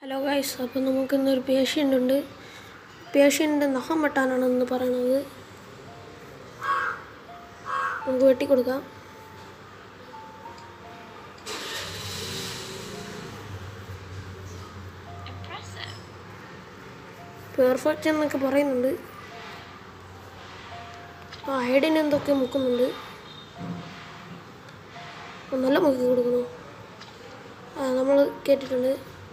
Hello guys അപ്പോൾ നമുക്കിന്നൊരു patient ഉണ്ട് പേഷ്യൻ്റെ നഖം വെട്ടാനാണ് ഇന്ന് പറയണത് നമുക്ക് വെട്ടിക്കൊടുക്കാം Impressive. പെർഫെക്റ്റ് എന്നൊക്കെ പറയുന്നുണ്ട് ആ ഹൈഡിന് എന്തൊക്കെ മുക്കുന്നുണ്ട് ഒന്നല്ല മുക്കി കൊടുക്കണോ ആ നമ്മൾ കേട്ടിട്ടുണ്ട്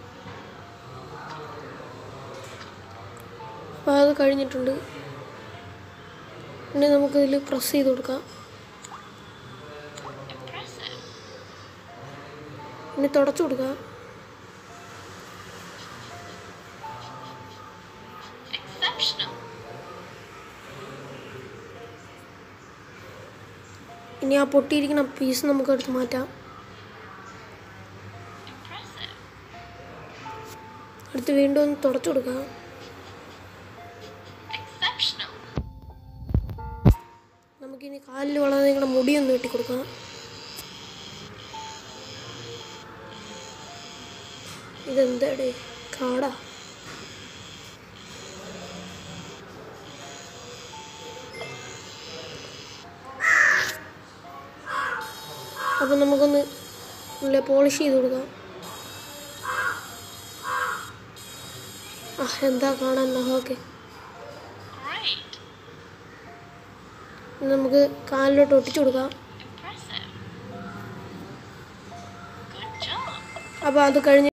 അപ്പോൾ അത് കഴിഞ്ഞിട്ടുണ്ട് ഇനി നമുക്കിതിൽ പ്രസ് ചെയ്ത് കൊടുക്കാം Impressive. ഇനി തുടച്ചു കൊടുക്കാം Exceptional. ഇനി ആ പൊട്ടിയിരിക്കുന്ന പീസ് നമുക്ക് എടുത്ത് മാറ്റാം Impressive. അടുത്ത് വീണ്ടും ഒന്ന് തുടച്ചു കൊടുക്കാം Exceptional. നമുക്കിനി കാലിൽ വളർന്ന് നിങ്ങളുടെ മുടിയൊന്ന് വെട്ടിക്കൊടുക്കാം ഇതെന്താടേ കാടാ അപ്പം നമുക്കൊന്ന് നല്ല പോളിഷ് ചെയ്ത് കൊടുക്കാം ആ എന്താ കാണാൻ ഓക്കെ Great. നമുക്ക് കാലിലോട്ട് ഒട്ടിച്ചു കൊടുക്കാം Impressive. Good job. അപ്പോൾ അത് കഴിഞ്ഞ്